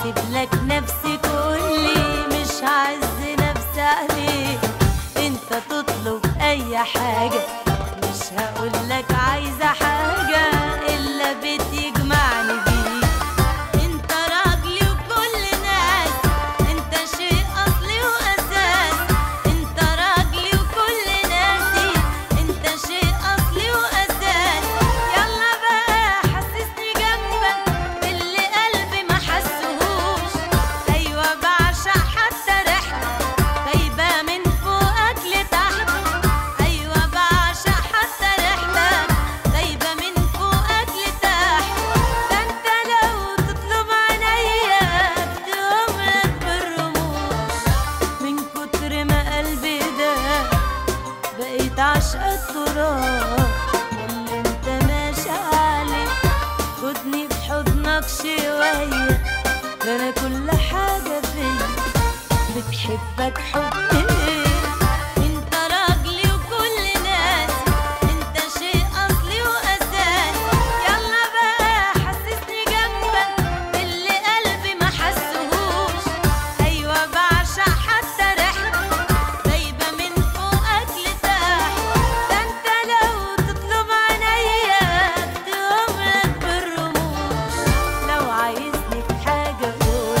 واسيب لك نفسي كلي مش عز نفسي عليك انت تطلب اي حاجة مش هقول لك عايزة حاجة الا بتجمعني بيك انت راجلي وكل ناس انت شيء اصلي واساس انت راجلي وكل ناسي انت شيء اصلي واساس يلا بقى حسسني جنبك باللي قلبي ما حسهوش ايوه بعشق حتى ريحتك غايبه من فوقك لتحت ايوه بعشق حتى ريحتك غايبه من فوقك لتحت ده انت لو تطلب عينيا بدهم لك بالرموش من كتر ما قلبي ده بقيت عشق التراب اللي انت ماشي عليه خدني في حضنك شوية ده انا كل حاجة فيا بتحبك حب انت راجلي وكل ناس انت شيء اصلي واساس يلا بقى حسسني جنبك باللي قلبي ما حسهوش ايوه بعشق حتى ريحتك غايبه من فوقك لتحت ده انت لو تطلب عينيا بدهم لك بالرموش لو عايزني في حاجه قول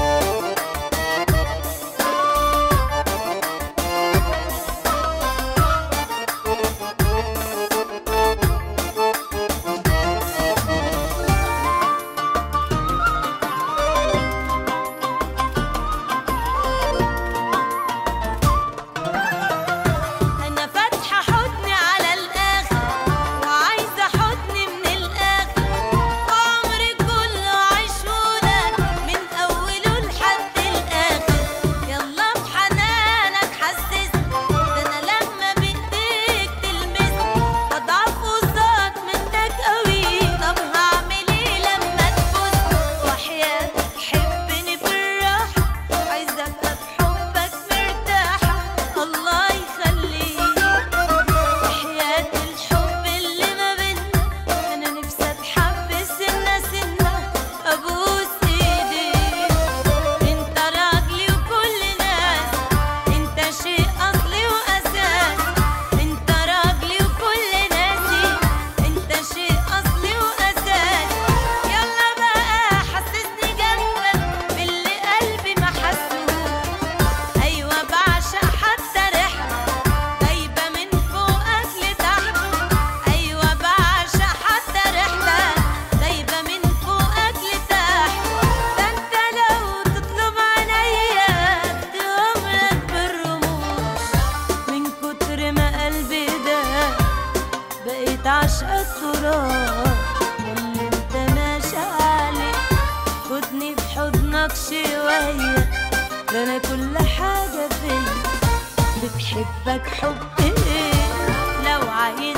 أنا فاتحة حضني على الآخر وعايزة حضني من الآخر وعمري كله عيشهولك من أوله لحد الآخر يلا بحنانك حسسني ده أنا لما بإيديك تلمسني بضعف قصاد منك قوي طب هعمل إيه لما تبوسني وحياتك حبني بالراحة عايزة أبقى بحبك مرتاحة الله يخليك وحياة الحب اللي ما بينا أنا نفسي أتحب سنة سنة أبوس إيديك أنت راجلي وكل ناس أنت شيء أصلي وأساس أنت راجلي وكل ناسي أنت شيء أصلي وأساس يلا بقى حسسني جنبك باللي قلبي ما حسهوش أيوة بعشق حتى ريحتك غايبة من فوقك لتحت أيوة بعشق حتى ريحتك غايبة من فوقك لتحت ده انت لو تطلب عينيا بدهم لك بالرموش من كتر ما قلبي ده بقيت عشق التراب اللي انت ماشي عليه خدني في حضنك شوية ده انا كل حاجة فيا بتحبك حب لو عايز